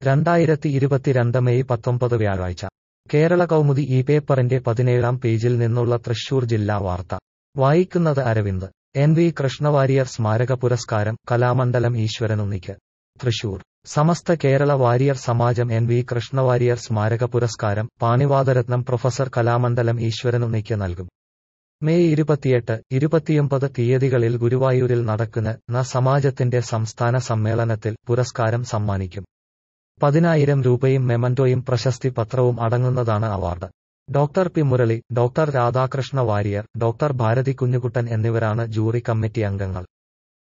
രണ്ടായിരത്തി ഇരുപത്തിരണ്ട് മെയ് പത്തൊമ്പത് വ്യാഴാഴ്ച കേരള കൗമുദി ഈ പേപ്പറിന്റെ പതിനേഴാം പേജിൽ നിന്നുള്ള തൃശൂർ ജില്ലാ വാർത്ത വായിക്കുന്നത് അരവിന്ദ് എൻ വി കൃഷ്ണവാര്യർ സ്മാരക പുരസ്കാരം കലാമണ്ഡലം ഈശ്വരനുണ്ണിക്ക് തൃശൂർ സമസ്ത കേരള വാരിയർ സമാജം എൻ വി കൃഷ്ണവാര്യർ സ്മാരക പുരസ്കാരം പാണിവാദരത്നം പ്രൊഫസർ കലാമണ്ഡലം ഈശ്വരനുണ്ണിക്ക് നൽകും മെയ് ഇരുപത്തിയെട്ട് ഇരുപത്തിയൊമ്പത് തീയതികളിൽ ഗുരുവായൂരിൽ നടക്കുന്ന ന സമാജത്തിന്റെ സംസ്ഥാന സമ്മേളനത്തിൽ പുരസ്കാരം സമ്മാനിക്കും പതിനായിരം രൂപയും മെമന്റോയും പ്രശസ്തി പത്രവും അടങ്ങുന്നതാണ് award doctor P Murali doctor Radhakrishna Variyar doctor Bharathi Kunjukuttan എന്നിവരാണ് ജൂറി കമ്മിറ്റി അംഗങ്ങൾ